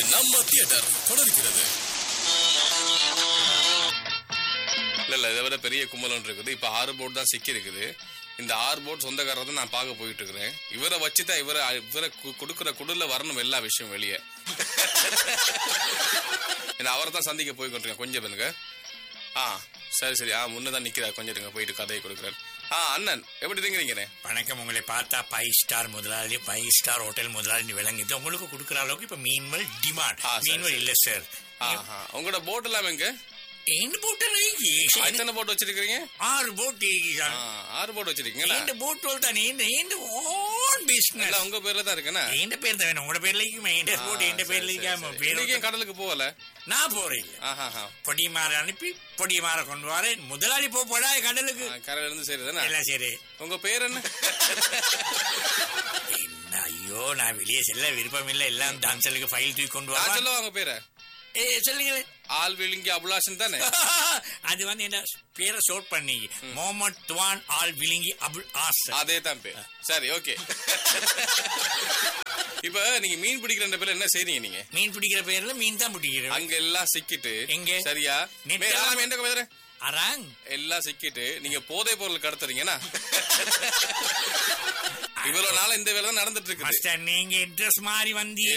நம்ம தியேட்டர் தொடர்கிறது இல்ல இல்ல இதை விட பெரிய கும்பல் ஒன்று இருக்குது இப்ப ஆறு போட் தான் சிக்கி இருக்குது இந்த ஆறு போட் சொந்தக்காரர் தான் நான் பார்க்க போயிட்டு இருக்கிறேன் இவரை வச்சுதான் இவரை இவரை கு- கொடுக்கிற குடுல வரணும் எல்லா விஷயம் வெளியே நான் அவரை தான் சந்திக்க போய் கொண்டிருக்கேன் கொஞ்சம் பண்ணுங்க ஆ சரி சரி ஆ முன்னதான் நிக்கிறார் கொஞ்சம் இருங்க போயிட்டு கதையை கொடுக்குறாரு ஆ அண்ணன் எப்படி இருக்கிறீங்க வணக்கம் உங்களை பார்த்தா ஃபைவ் ஸ்டார் முதலாளி ஃபைவ் ஸ்டார் ஹோட்டல் முதலாளி விளங்குது உங்களுக்கு கொடுக்குற அளவுக்கு இப்ப மீன்மல் டிமாண்ட் ஆ, சரி, மீன்மல் சரி. இல்ல சார் ஆஹா உங்களோட போட் எல்லாம் எங்க என்ன போட்டு எத்தனை போட் வச்சிருக்கீங்க ஆறு போட்டு ஆ, ஆறு போட் வச்சிருக்கீங்களா இந்த போட்டு தான் இந்த இந்த ஓன் பிசினஸ் எல்லாம் உங்க பேர்ல தான் இருக்குண்ணா எந்த பேர் தான் வேணும் உங்களோட பேர்ல இருக்குமே இந்த போட்டு எந்த பேர்ல இருக்காம இன்னைக்கு ஏன் பேர் கடலுக்கு போகல நான் போறேன் இல்ல ஆஹா பொடி மாற அனுப்பி பொடி மாற கொண்டு வரேன் முதலாளி போ போடா கடலுக்கு கரையில இருந்து சரி தானே எல்லாம் சரி உங்க பேர் என்ன என்ன ஐயோ நான் வெளியே செல்ல விருப்பம் இல்ல எல்லாம் டான்சலுக்கு ஃபைல் தூக்கி கொண்டு நான் வா சொல்ல உங்க பேரை ஏ சொல்லுங்களேன் ஆள் விழுங்கி அபுலாசன் தானே அது வந்து என்ன பேரை ஷோட் பண்ணி முகமது துவான் ஆல் விழுங்கி அபுல் ஆஸ் அதே தான் பேர் சரி ஓகே இப்ப நீங்க மீன் பிடிக்கிற பேர்ல என்ன செய்றீங்க நீங்க மீன் பிடிக்கிற பேர்ல மீன் தான் பிடிக்கிறேன் அங்க எல்லாம் சிக்கிட்டு எங்க? சரியா நெட் மே- எல்லாம் ஆமா, எந்த கவிதை அராங் எல்லாம் சிக்கிட்டு நீங்க போதை பொருள் கடத்துறீங்கன்னா இவ்வளவு நாள் இந்த வேலை தான் நடந்துட்டு இருக்குது மாஸ்டர் நீங்க இன்ட்ரெஸ்ட் மாதிரி வந்து